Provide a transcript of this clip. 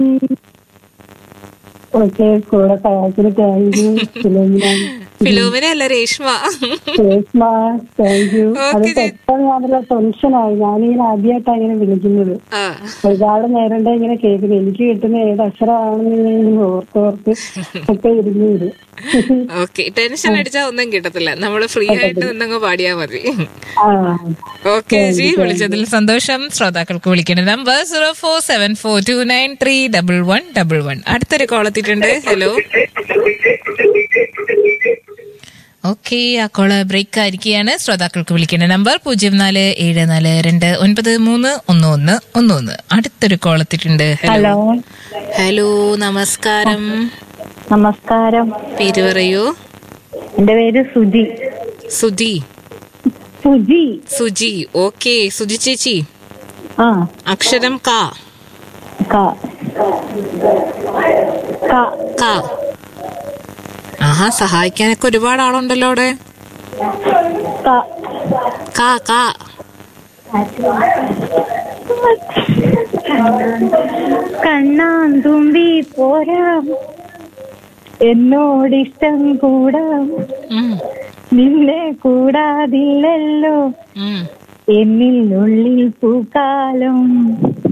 Okay കൂടെ സഹായത്തിന് thank you Philomina Philomina അല്ല രേഷ്മ രേഷ്മ താങ്ക് യു അത് Okay, ചേച്ചി. പെട്ടെന്ന് ഞാനല്ല ടെൻഷനായി ഞാനിങ്ങനെ ആദ്യമായിട്ടാണ് ഇങ്ങനെ വിളിക്കുന്നത് ആ ഒരുപാട് നേരം ഇങ്ങനെ കേൾക്കുന്നത് എനിക്ക് കിട്ടുന്ന ഏത് അക്ഷരമാണെന്ന് ഞാൻ ഓർത്ത് ഓർത്ത് ഒക്കെ ഇരുന്ന് വരും ഓക്കെ ടെൻഷൻ അടിച്ചാൽ ഒന്നും കിട്ടത്തില്ല നമ്മൾ ഫ്രീ ആയിട്ട് നിന്നങ്ങ് പാടിയാ മതി ആ ഓക്കെ ജി വിളിച്ചതിൽ സന്തോഷം ശ്രോതാക്കൾക്ക് വിളിക്കേണ്ട number zero four seven four two nine three double one double one അടുത്തൊരു കോൾ എത്തിയിട്ടുണ്ട് ഹലോ ഓക്കെ ആ കോള് ബ്രേക്ക് ആയിരിക്കുകയാണ് ശ്രോതാക്കൾക്ക് വിളിക്കേണ്ട നമ്പർ പൂജ്യം നാല് ഏഴ് നാല് രണ്ട് ഒൻപത് മൂന്ന് ഒന്ന് ഒന്ന് ഒന്ന് ഒന്ന് അടുത്തൊരു കോൾ എത്തിയിട്ടുണ്ട് ഹലോ ഹലോ നമസ്കാരം നമസ്കാരം പേര് പറയൂ എന്റെ പേര് സുജി സുജി സുജി സുജി ഓക്കെ സുജി ചേച്ചി ആ അക്ഷരം കാ ക ക കാ ആഹാ സഹായിക്കാനൊക്കെ ഒരുപാട് ആളുണ്ടല്ലോ അവിടെ ക കാ കാ കണ്ണാൻ തുമ്പി പോരാം എന്നോടിഷ്ടം കൂടാം ഉം, നിന്നെ കൂടാതില്ലല്ലോ ഉം. എന്നിൽ ഉള്ളിൽ പൂക്കാലം